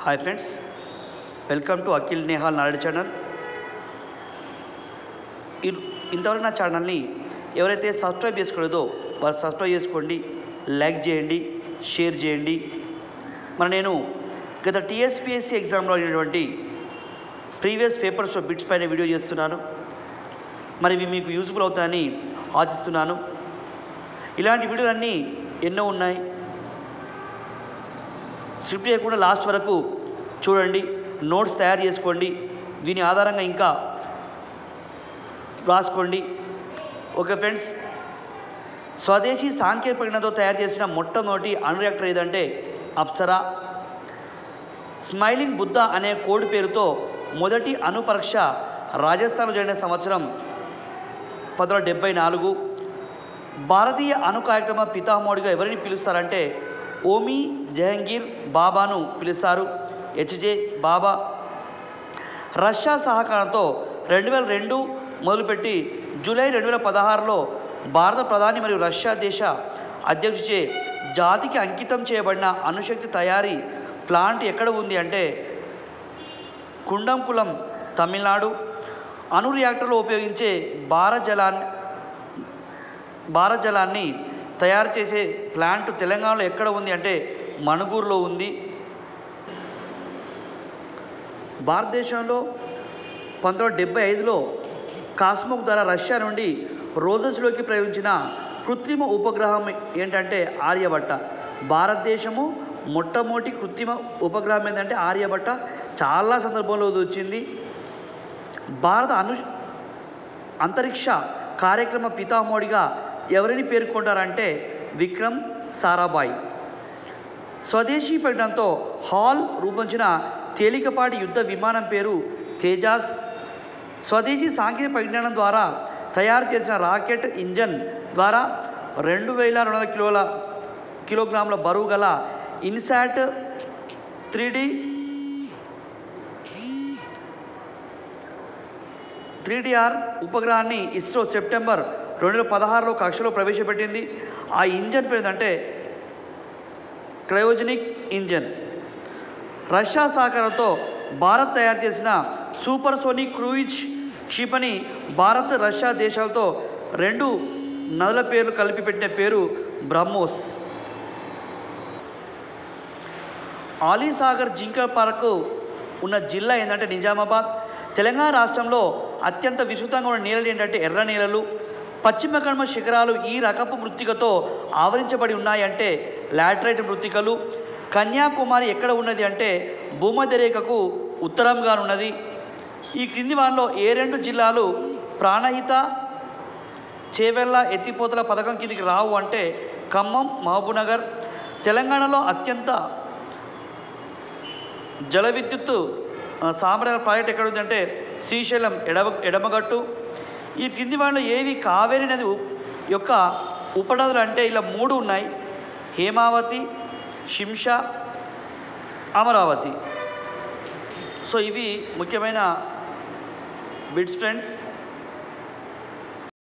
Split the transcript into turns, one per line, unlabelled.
hi friends welcome to Akhil Nehal Naidu channel ఇ- ఇంతవరకు నా ఛానల్ని ఎవరైతే సబ్స్క్రైబ్ చేసుకోలేదో వారు సబ్స్క్రైబ్ చేసుకోండి లైక్ చేయండి షేర్ చేయండి మరి నేను గత టీఎస్పిఎస్సి ఎగ్జామ్లో అయినటువంటి ప్రీవియస్ పేపర్స్ బిట్స్ పైన వీడియో చేస్తున్నాను మరి ఇవి మీకు యూజ్ఫుల్ అవుతాయని ఆశిస్తున్నాను ఇలాంటి వీడియోలన్నీ ఎన్నో ఉన్నాయి స్క్రిప్ట్ చేయకుండా లాస్ట్ వరకు చూడండి నోట్స్ తయారు చేసుకోండి దీని ఆధారంగా ఇంకా రాసుకోండి ఓకే ఫ్రెండ్స్ స్వదేశీ సాంకేతిక పరిజ్ఞానంతో తయారు చేసిన మొట్టమొదటి అణురియాక్టర్ ఏదంటే అప్సరా స్మైలింగ్ బుద్ధ అనే కోడ్ పేరుతో మొదటి అణు పరీక్ష రాజస్థాన్లో జరిగిన సంవత్సరం పంతొమ్మిది డెబ్బై నాలుగు భారతీయ అణు కార్యక్రమ పితామహుడిగా ఎవరిని పిలుస్తారంటే ఓమీ జహంగీర్ బాబాను పిలుస్తారు హెచ్జే బాబా రష్యా సహకారంతో రెండు వేల రెండు మొదలుపెట్టి జూలై రెండు వేల పదహారులో భారత ప్రధాని మరియు రష్యా దేశ అధ్యక్షుచే జాతికి అంకితం చేయబడిన అణుశక్తి తయారీ ప్లాంట్ ఎక్కడ ఉంది అంటే కుండంకులం తమిళనాడు అణు రియాక్టర్లో ఉపయోగించే భారత జలాన్ని భారత జలాన్ని తయారు చేసే ప్లాంట్ తెలంగాణలో ఎక్కడ ఉంది అంటే మణుగూరులో ఉంది భారతదేశంలో పంతొమ్మిది డెబ్బై ఐదులో కాస్మోక్ ద్వారా రష్యా నుండి రోజస్లోకి ప్రయోగించిన కృత్రిమ ఉపగ్రహం ఏంటంటే ఆర్యభట్ట భారతదేశము మొట్టమొదటి కృత్రిమ ఉపగ్రహం ఏంటంటే ఆర్యభట్ట చాలా సందర్భంలో ఇది వచ్చింది భారత అను అంతరిక్ష కార్యక్రమ పితామహుడిగా ఎవరిని పేర్కొంటారంటే విక్రమ్ సారాభాయ్ స్వదేశీ పరిజ్ఞానంతో హాల్ రూపొందించిన తేలికపాటి యుద్ధ విమానం పేరు తేజాస్ స్వదేశీ సాంకేతిక పరిజ్ఞానం ద్వారా తయారు చేసిన రాకెట్ ఇంజన్ ద్వారా రెండు వేల రెండు వందల కిలోల కిలోగ్రాముల బరువు గల INSAT three D three DR ఉపగ్రహాన్ని ఇస్రో సెప్టెంబర్ రెండు వేల పదహారులో కక్షలో ప్రవేశపెట్టింది ఆ ఇంజన్ పేరు ఏంటంటే క్రయోజనిక్ ఇంజన్ రష్యా సహకారంతో భారత్ తయారు చేసిన సూపర్ సోనిక్ క్రూయిజ్ క్షిపణి భారత్ రష్యా దేశాలతో రెండు నదుల పేర్లు కలిపి పెట్టిన పేరు బ్రహ్మోస్ ఆలీసాగర్ జింక పార్కు ఉన్న జిల్లా ఏంటంటే నిజామాబాద్ తెలంగాణ రాష్ట్రంలో అత్యంత విస్తృతంగా ఉన్న నేలలు ఏంటంటే ఎర్ర నేలలు పశ్చిమ కనుమ శిఖరాలు ఈ రకపు మృత్తికతో ఆవరించబడి ఉన్నాయంటే లాటరైట్ మృత్తికలు కన్యాకుమారి ఎక్కడ ఉన్నది అంటే భూమధ్యరేఖకు ఉత్తరంగా ఉన్నది ఈ క్రింది వారిలో ఏ రెండు జిల్లాలు ప్రాణహిత చేవెళ్ళ ఎత్తిపోతల పథకం కిందికి రావు అంటే ఖమ్మం మహబూబ్నగర్ తెలంగాణలో అత్యంత జల విద్యుత్తు ఆ, సామర్థ్య ప్రాజెక్ట్ ఎక్కడ ఉందంటే శ్రీశైలం ఎడమ ఎడమగట్టు ఈ కింది వాటిలో ఏవి కావేరి నది ఉ- యొక్క ఉపనదులు అంటే ఇలా మూడు ఉన్నాయి హేమావతి శింష అమరావతి సో ఇవి ముఖ్యమైన బిట్స్ ఫ్రెండ్స్